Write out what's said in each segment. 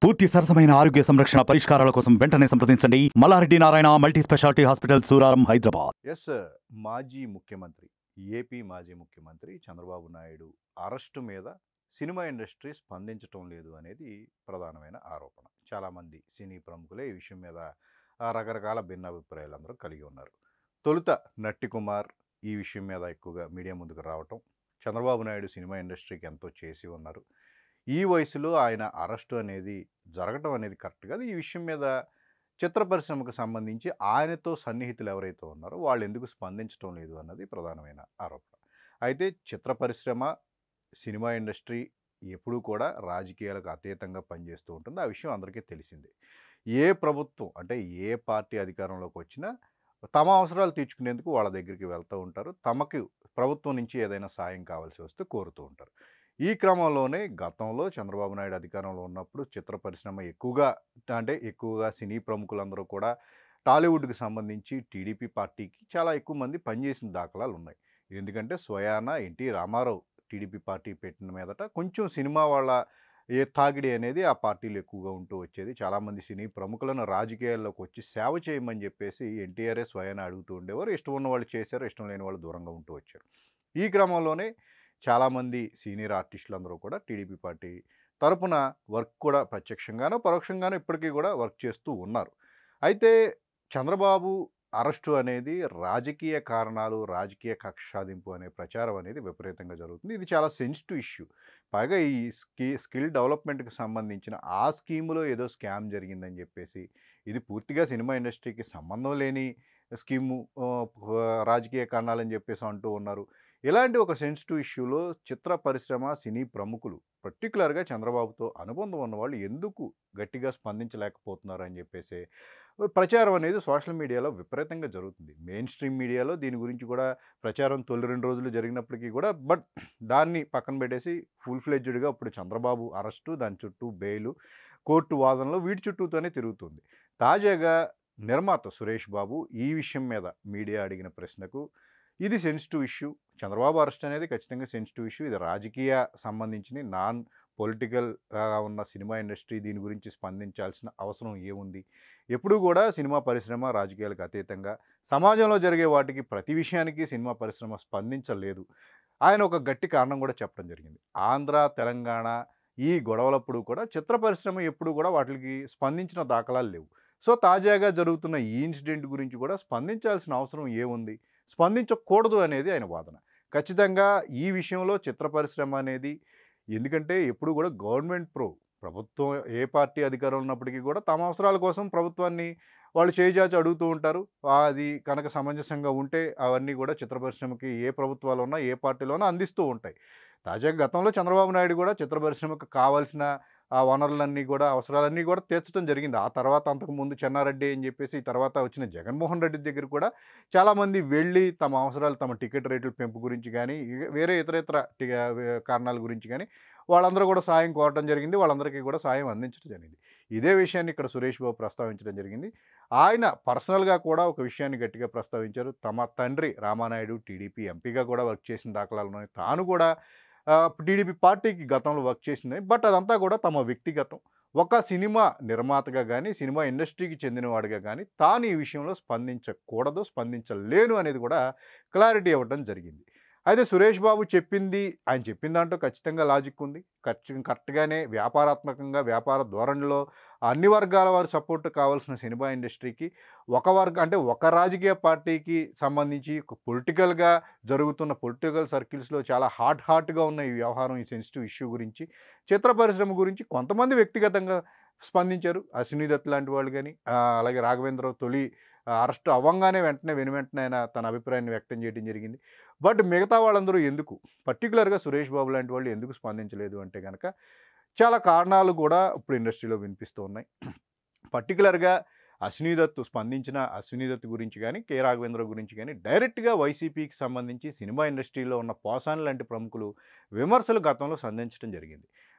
పూర్తి సరసమైన ఆరోగ్య సంరక్షణ పరిష్కారాల కోసం వెంటనే సంప్రదించండి Mallareddy Narayana multi speciality hospital Suraram Hyderabad ఎస్ మాజీ ముఖ్యమంత్రి ఏపీ మాజీ ముఖ్యమంత్రి చంద్రబాబు నాయుడు అరెస్టు మీద సినిమా ఇండస్ట్రీ స్పందించటం లేదు అనేది ప్రధానమైన ఆరోపణ చాలామంది సినీ ప్రముఖులే ఈ విషయం మీద ఆ, రకరకాల భిన్నాభిప్రాయాలు అందరూ కలిగి ఉన్నారు తొలుత నట్టి కుమార్ ఈ విషయం మీద ఎక్కువగా మీడియా ముందుకు రావటం చంద్రబాబు నాయుడు సినిమా ఇండస్ట్రీకి ఎంతో చేసి ఉన్నారు ఈ వయసులో ఆయన అరెస్టు అనేది జరగటం అనేది కరెక్ట్ కాదు ఈ విషయం మీద చిత్ర పరిశ్రమకు సంబంధించి ఆయనతో సన్నిహితులు ఎవరైతే ఉన్నారో వాళ్ళు ఎందుకు స్పందించడం లేదు అన్నది ప్రధానమైన ఆరోపణ అయితే చిత్ర పరిశ్రమ సినిమా ఇండస్ట్రీ ఎప్పుడూ కూడా రాజకీయాలకు అతీతంగా పనిచేస్తూ ఉంటుంది ఆ విషయం అందరికీ తెలిసిందే ఏ ప్రభుత్వం అంటే ఏ పార్టీ అధికారంలోకి వచ్చినా తమ అవసరాలు తీర్చుకునేందుకు వాళ్ళ దగ్గరికి వెళ్తూ ఉంటారు తమకు ప్రభుత్వం నుంచి ఏదైనా సాయం కావాల్సి వస్తే కోరుతూ ఉంటారు ఈ క్రమంలోనే గతంలో చంద్రబాబు నాయుడు అధికారంలో ఉన్నప్పుడు చిత్ర పరిశ్రమ ఎక్కువగా అంటే ఎక్కువగా సినీ ప్రముఖులందరూ కూడా టాలీవుడ్కి సంబంధించి టీడీపీ పార్టీకి చాలా ఎక్కువ మంది పనిచేసిన దాఖలాలు ఉన్నాయి ఎందుకంటే స్వయాన ఎన్టీ రామారావు టీడీపీ పార్టీ పెట్టిన మీదట కొంచెం సినిమా వాళ్ళ ఏ తాగిడి అనేది ఆ పార్టీలు ఎక్కువగా ఉంటూ వచ్చేది చాలామంది సినీ ప్రముఖులను రాజకీయాల్లోకి వచ్చి సేవ చేయమని చెప్పేసి ఎన్టీఆర్ఏ స్వయాన అడుగుతూ ఉండేవారు ఇష్టం ఉన్న వాళ్ళు చేశారు ఇష్టం లేని వాళ్ళు దూరంగా ఉంటూ వచ్చారు ఈ క్రమంలోనే చాలామంది సీనియర్ ఆర్టిస్టులు అందరూ కూడా టీడీపీ పార్టీ తరపున వర్క్ కూడా ప్రత్యక్షంగానో పరోక్షంగానో ఇప్పటికీ కూడా వర్క్ చేస్తూ ఉన్నారు అయితే చంద్రబాబు అరెస్టు అనేది రాజకీయ కారణాలు రాజకీయ కక్ష సాధింపు అనే ప్రచారం అనేది విపరీతంగా జరుగుతుంది ఇది చాలా సెన్సిటివ్ ఇష్యూ పైగా ఈ స్కీ స్కిల్ డెవలప్మెంట్కి సంబంధించిన ఆ స్కీములో ఏదో స్కామ్ జరిగిందని చెప్పేసి ఇది పూర్తిగా సినిమా ఇండస్ట్రీకి సంబంధం లేని స్కీము ఆ, రాజకీయ కారణాలని చెప్పేసి అంటూ ఉన్నారు ఇలాంటి ఒక సెన్సిటివ్ ఇష్యూలో చిత్ర పరిశ్రమ సినీ ప్రముఖులు పర్టికులర్గా చంద్రబాబుతో అనుబంధం ఉన్నవాళ్ళు ఎందుకు గట్టిగా స్పందించలేకపోతున్నారు అని చెప్పేసి ప్రచారం అనేది సోషల్ మీడియాలో విపరీతంగా జరుగుతుంది మెయిన్ స్ట్రీమ్ మీడియాలో దీని గురించి కూడా ప్రచారం తొలి రెండు రోజులు జరిగినప్పటికీ కూడా బట్ దాన్ని పక్కన పెట్టేసి ఫుల్ ఫ్లెడ్జ్డ్గా ఇప్పుడు చంద్రబాబు అరెస్టు దాని చుట్టూ బెయిలు కోర్టు వాదనలో వీటి చుట్టూతోనే తిరుగుతుంది తాజాగా నిర్మాత సురేష్ బాబు ఈ విషయం మీద మీడియా అడిగిన ప్రశ్నకు ఇది సెన్సిటివ్ ఇష్యూ చంద్రబాబు అరెస్ట్ అనేది ఖచ్చితంగా సెన్సిటివ్ ఇష్యూ ఇది రాజకీయ సంబంధించిన నాన్ పొలిటికల్గా ఉన్న సినిమా ఇండస్ట్రీ దీని గురించి స్పందించాల్సిన అవసరం ఏముంది ఎప్పుడూ కూడా సినిమా పరిశ్రమ రాజకీయాలకు అతీతంగా సమాజంలో జరిగే వాటికి ప్రతి విషయానికి సినిమా పరిశ్రమ స్పందించలేదు ఆయన ఒక గట్టి కారణం కూడా చెప్పడం జరిగింది ఆంధ్ర తెలంగాణ ఈ గొడవలప్పుడు కూడా చిత్ర పరిశ్రమ ఎప్పుడు కూడా వాటికి స్పందించిన దాఖలాలు లేవు సో తాజాగా జరుగుతున్న ఈ ఇన్సిడెంట్ గురించి కూడా స్పందించాల్సిన అవసరం ఏముంది స్పందించకూడదు అనేది ఆయన వాదన ఖచ్చితంగా ఈ విషయంలో చిత్ర పరిశ్రమ అనేది ఎందుకంటే ఎప్పుడు కూడా గవర్నమెంట్ ప్రో ప్రభుత్వం ఏ పార్టీ అధికారం ఉన్నప్పటికీ కూడా తమ అవసరాల కోసం ప్రభుత్వాన్ని వాళ్ళు చేజాచి అడుగుతూ ఉంటారు అది కనుక సమంజసంగా ఉంటే అవన్నీ కూడా చిత్ర పరిశ్రమకి ఏ ప్రభుత్వాలు ఉన్నా ఏ పార్టీలోనో అందిస్తూ ఉంటాయి తాజాగా గతంలో చంద్రబాబు నాయుడు కూడా చిత్ర పరిశ్రమకు కావాల్సిన ఆ వనరులన్నీ కూడా అవసరాలన్నీ కూడా తీర్చడం జరిగింది ఆ తర్వాత అంతకుముందు చెన్నారెడ్డి అని చెప్పేసి తర్వాత వచ్చిన జగన్మోహన్ రెడ్డి దగ్గర కూడా చాలామంది వెళ్ళి తమ అవసరాలు తమ టికెట్ రేట్ల పెంపు గురించి కానీ ఇక వేరే ఇతర ఇతర టి- కారణాల గురించి కానీ వాళ్ళందరూ కూడా సాయం కోరడం జరిగింది వాళ్ళందరికీ కూడా సాయం అందించడం జరిగింది ఇదే విషయాన్ని ఇక్కడ సురేష్ బాబు ప్రస్తావించడం జరిగింది ఆయన పర్సనల్గా కూడా ఒక విషయాన్ని గట్టిగా ప్రస్తావించారు తమ తండ్రి రామానాయుడు టీడీపీ ఎంపీగా కూడా వర్క్ చేసిన దాఖలాలు ఉన్నాయి తాను కూడా ఆ, టీడీపీ పార్టీకి గతంలో వర్క్ చేసింది బట్ అదంతా కూడా తమ వ్యక్తిగతం ఒక సినిమా నిర్మాతగా కానీ సినిమా ఇండస్ట్రీకి చెందినవాడిగా కానీ తాను ఈ విషయంలో స్పందించకూడదు స్పందించలేను అనేది కూడా క్లారిటీ ఇవ్వడం జరిగింది అయితే సురేష్ బాబు చెప్పింది ఆయన చెప్పిన దాంట్లో ఖచ్చితంగా లాజిక్ ఉంది ఖర్చు కరెక్ట్గానే వ్యాపారాత్మకంగా వ్యాపార ధోరణిలో అన్ని వర్గాల వారి సపోర్ట్ కావాల్సిన సినిమా ఇండస్ట్రీకి ఒక వర్గ అంటే ఒక రాజకీయ పార్టీకి సంబంధించి పొలిటికల్గా జరుగుతున్న పొలిటికల్ సర్కిల్స్లో చాలా హాట్ హాట్గా ఉన్న ఈ వ్యవహారం ఈ సెన్సిటివ్ ఇష్యూ గురించి చిత్ర పరిశ్రమ గురించి కొంతమంది వ్యక్తిగతంగా స్పందించారు అశ్విని దత్ లాంటి వాళ్ళు కానీ అలాగే రాఘవేంద్రరావు తొలి అరెస్ట్ అవ్వంగానే వెంటనే వెను వెంటనే ఆయన తన అభిప్రాయాన్ని వ్యక్తం చేయడం జరిగింది బట్ మిగతా వాళ్ళందరూ ఎందుకు పర్టికులర్గా సురేష్ బాబు లాంటి వాళ్ళు ఎందుకు స్పందించలేదు అంటే కనుక చాలా కారణాలు కూడా ఇప్పుడు ఇండస్ట్రీలో వినిపిస్తూ ఉన్నాయి పర్టికులర్గా అశ్విని దత్ స్పందించిన అశ్విని దత్ గురించి కానీ కె రాఘవేంద్ర గురించి కానీ డైరెక్ట్గా వైసీపీకి సంబంధించి సినిమా ఇండస్ట్రీలో ఉన్న పోసాన్ లాంటి ప్రముఖులు విమర్శలు గతంలో సంధించడం జరిగింది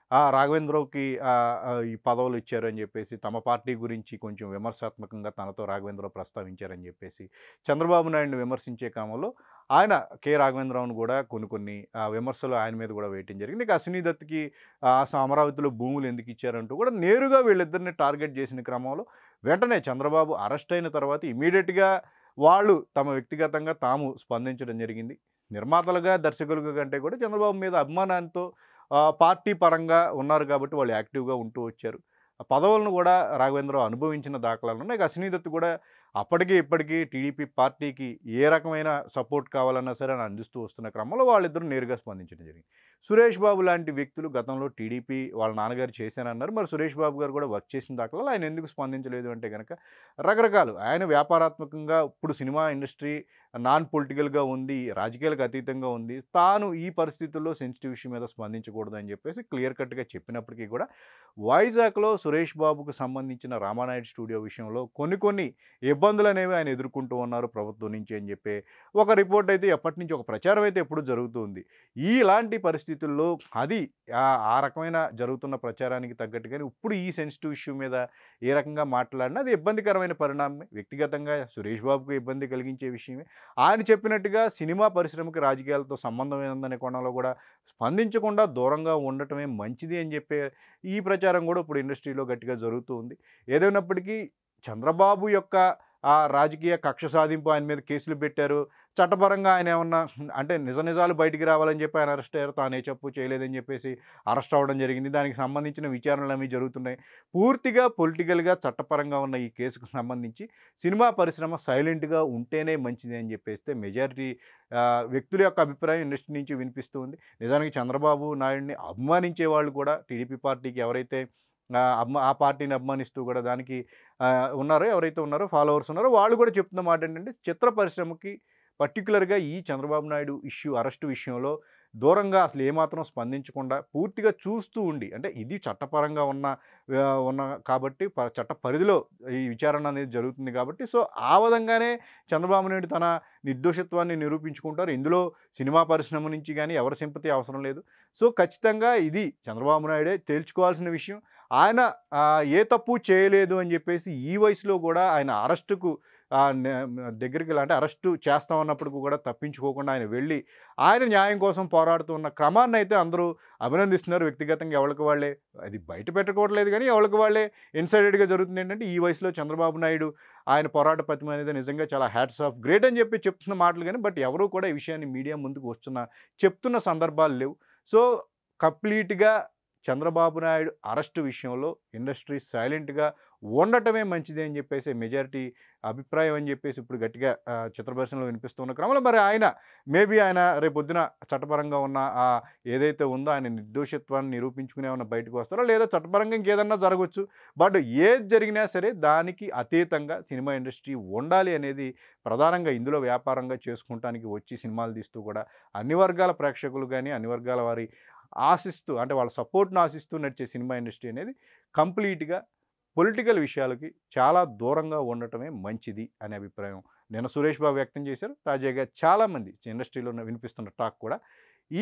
ఆ రాఘవేంద్రరావుకి ఆ, ఆ, ఈ పదవులు ఇచ్చారు అని చెప్పేసి తమ పార్టీ గురించి కొంచెం విమర్శాత్మకంగా తనతో రాఘవేంద్రరావు ప్రస్తావించారని చెప్పేసి చంద్రబాబు నాయుడుని విమర్శించే క్రమంలో ఆయన కె రాఘవేంద్రరావును కూడా కొన్ని కొన్ని ఆ, విమర్శలు ఆయన మీద కూడా వేయటం జరిగింది ఇక అశ్విని దత్కి ఆ, అసలు అమరావతిలో భూములు ఎందుకు ఇచ్చారంటూ కూడా నేరుగా వీళ్ళిద్దరిని టార్గెట్ చేసిన క్రమంలో వెంటనే చంద్రబాబు అరెస్ట్ అయిన తర్వాత ఇమీడియట్గా వాళ్ళు తమ వ్యక్తిగతంగా తాము స్పందించడం జరిగింది నిర్మాతలుగా దర్శకులుగా కంటే కూడా చంద్రబాబు మీద అభిమానంతో ఆ, పార్టీ పరంగా ఉన్నారు కాబట్టి వాళ్ళు యాక్టివ్గా ఉంటూ వచ్చారు ఆ పదవులను కూడా రాఘవేంద్రరావు అనుభవించిన దాఖలాలు ఉన్నాయి ఇక అశ్విని దత్ కూడా అప్పటికి ఇప్పటికీ టీడీపీ పార్టీకి ఏ రకమైన సపోర్ట్ కావాలన్నా సరే అని అందిస్తూ వస్తున్న క్రమంలో వాళ్ళిద్దరూ నేరుగా స్పందించడం జరిగింది సురేష్ బాబు లాంటి వ్యక్తులు గతంలో టీడీపీ వాళ్ళ నాన్నగారు చేశానన్నారు మరి సురేష్ బాబు గారు కూడా వర్క్ చేసిన దాఖలాలు ఆయన ఎందుకు స్పందించలేదు అంటే కనుక రకరకాలు ఆయన వ్యాపారాత్మకంగా ఇప్పుడు సినిమా ఇండస్ట్రీ నాన్ పొలిటికల్గా ఉంది రాజకీయాలకు అతీతంగా ఉంది తాను ఈ పరిస్థితుల్లో సెన్సిటివ్ ఇష్యూ మీద స్పందించకూడదు అని చెప్పేసి క్లియర్ కట్గా చెప్పినప్పటికీ కూడా వైజాగ్లో సురేష్ బాబుకు సంబంధించిన రామానాయుడు స్టూడియో విషయంలో కొన్ని కొన్ని ఇబ్బందులు అనేవి ఆయన ఎదుర్కొంటూ ఉన్నారు ప్రభుత్వం నుంచి అని చెప్పి ఒక రిపోర్ట్ అయితే ఎప్పటి నుంచి ఒక ప్రచారం అయితే ఎప్పుడు జరుగుతుంది ఈ ఇలాంటి పరిస్థితుల్లో అది ఆ- ఆ రకమైన జరుగుతున్న ప్రచారానికి తగ్గట్టుగానే ఇప్పుడు ఈ సెన్సిటివ్ ఇష్యూ మీద ఏ రకంగా మాట్లాడినా అది ఇబ్బందికరమైన పరిణామమే వ్యక్తిగతంగా సురేష్ బాబుకు ఇబ్బంది కలిగించే విషయమే ఆయన చెప్పినట్టుగా సినిమా పరిశ్రమకి రాజకీయాలతో సంబంధం ఏందనే కోణంలో కూడా స్పందించకుండా దూరంగా ఉండటమే మంచిది అని చెప్పే ఈ ప్రచారం కూడా ఇప్పుడు ఇండస్ట్రీలో గట్టిగా జరుగుతూ ఉంది ఏదైనప్పటికీ చంద్రబాబు యొక్క ఆ రాజకీయ కక్ష సాధింపు ఆయన మీద కేసులు పెట్టారు చట్టపరంగా ఆయన ఏమన్నా అంటే నిజ నిజాలు బయటికి రావాలని చెప్పి ఆయన అరెస్ట్ అయ్యారు తాను ఏ చెప్పు చేయలేదని చెప్పేసి అరెస్ట్ అవ్వడం జరిగింది దానికి సంబంధించిన విచారణలు అవి జరుగుతున్నాయి పూర్తిగా పొలిటికల్గా చట్టపరంగా ఉన్న ఈ కేసుకు సంబంధించి సినిమా పరిశ్రమ సైలెంట్గా ఉంటేనే మంచిది అని చెప్పేస్తే మెజారిటీ వ్యక్తుల యొక్క అభిప్రాయం ఇండస్ట్రీ నుంచి వినిపిస్తూ ఉంది నిజానికి చంద్రబాబు నాయుడిని అభిమానించే వాళ్ళు కూడా టీడీపీ పార్టీకి ఎవరైతే ఆ, అభిమా ఆ పార్టీని అభిమానిస్తూ కూడా దానికి ఆ, ఉన్నారో ఎవరైతే ఉన్నారో ఫాలోవర్స్ ఉన్నారో వాళ్ళు కూడా చెప్తున్న మాట ఏంటంటే చిత్ర పరిశ్రమకి పర్టికులర్గా ఈ చంద్రబాబు నాయుడు ఇష్యూ అరెస్టు విషయంలో దూరంగా అసలు ఏమాత్రం స్పందించకుండా పూర్తిగా చూస్తూ ఉండి అంటే ఇది చట్టపరంగా ఉన్న ఆ, ఉన్న కాబట్టి ప- చట్ట పరిధిలో ఈ విచారణ అనేది జరుగుతుంది కాబట్టి సో ఆ విధంగానే చంద్రబాబు నాయుడు తన నిర్దోషత్వాన్ని నిరూపించుకుంటారు ఇందులో సినిమా పరిశ్రమ నుంచి కానీ ఎవరి సింపతి అవసరం లేదు సో ఖచ్చితంగా ఇది చంద్రబాబు నాయుడే తేల్చుకోవాల్సిన విషయం ఆయన ఆ, ఏ తప్పు చేయలేదు అని చెప్పేసి ఈ వయసులో కూడా ఆయన అరెస్టుకు ఆ, నే- దగ్గరికి వెళ్ళి అంటే అరెస్టు చేస్తామన్నప్పటికీ కూడా తప్పించుకోకుండా ఆయన వెళ్ళి ఆయన న్యాయం కోసం పోరాడుతున్న క్రమాన్ని అయితే అందరూ అభినందిస్తున్నారు వ్యక్తిగతంగా ఎవరికి వాళ్ళే అది బయట పెట్టుకోవట్లేదు కానీ ఎవరికి వాళ్ళే ఇన్సైడెడ్గా జరుగుతుంది ఏంటంటే ఈ వయసులో చంద్రబాబు నాయుడు ఆయన పోరాట పతిమ అనేది నిజంగా చాలా హ్యాట్స్ ఆఫ్ గ్రేట్ అని చెప్పి చెప్తున్న మాటలు కానీ బట్ ఎవరు కూడా ఈ విషయాన్ని మీడియా ముందుకు వస్తున్న చెప్తున్న సందర్భాలు లేవు సో కంప్లీట్గా చంద్రబాబు నాయుడు అరెస్టు విషయంలో ఇండస్ట్రీ సైలెంట్గా ఉండటమే మంచిది అని చెప్పేసి మెజారిటీ అభిప్రాయం అని చెప్పేసి ఇప్పుడు గట్టిగా ఆ, చిత్ర పరిశ్రమలో వినిపిస్తున్న క్రమంలో మరి ఆయన మేబీ ఆయన రేపొద్దున చట్టపరంగా ఉన్న ఆ ఏదైతే ఉందో ఆయన నిర్దోషత్వాన్ని నిరూపించుకునే ఉన్న బయటకు వస్తారో లేదా చట్టపరంగా ఇంకేదన్నా జరగవచ్చు బట్ ఏది జరిగినా సరే దానికి అతీతంగా సినిమా ఇండస్ట్రీ ఉండాలి అనేది ప్రధానంగా ఇందులో వ్యాపారంగా చేసుకుంటానికి వచ్చి సినిమాలు తీస్తూ కూడా అన్ని వర్గాల ప్రేక్షకులు కానీ అన్ని వర్గాల వారి ఆశిస్తూ అంటే వాళ్ళ సపోర్ట్ను ఆశిస్తూ నడిచే సినిమా ఇండస్ట్రీ అనేది కంప్లీట్గా పొలిటికల్ విషయాలకి చాలా దూరంగా ఉండటమే మంచిది అనే అభిప్రాయం నిన్న సురేష్ బాబు వ్యక్తం చేశారు తాజాగా చాలామంది ఇండస్ట్రీలో ఉన్న వినిపిస్తున్న టాక్ కూడా ఈ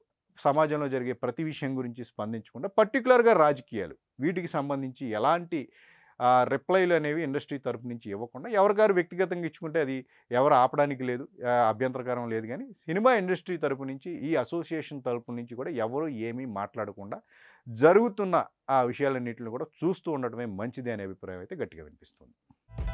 సమాజంలో జరిగే ప్రతి విషయం గురించి స్పందించకుండా పర్టికులర్గా రాజకీయాలు వీటికి సంబంధించి ఎలాంటి రిప్లైలు అనేవి ఇండస్ట్రీ తరపు నుంచి ఇవ్వకుండా ఎవరికారు వ్యక్తిగతంగా ఇచ్చుకుంటే అది ఎవరు ఆపడానికి లేదు ఆ, అభ్యంతరకరం లేదు కానీ సినిమా ఇండస్ట్రీ తరపు నుంచి ఈ అసోసియేషన్ తరపు నుంచి కూడా ఎవరు ఏమీ మాట్లాడకుండా జరుగుతున్న ఆ విషయాలన్నింటిని కూడా చూస్తూ ఉండటమే మంచిది అనే అభిప్రాయం అయితే గట్టిగా వినిపిస్తుంది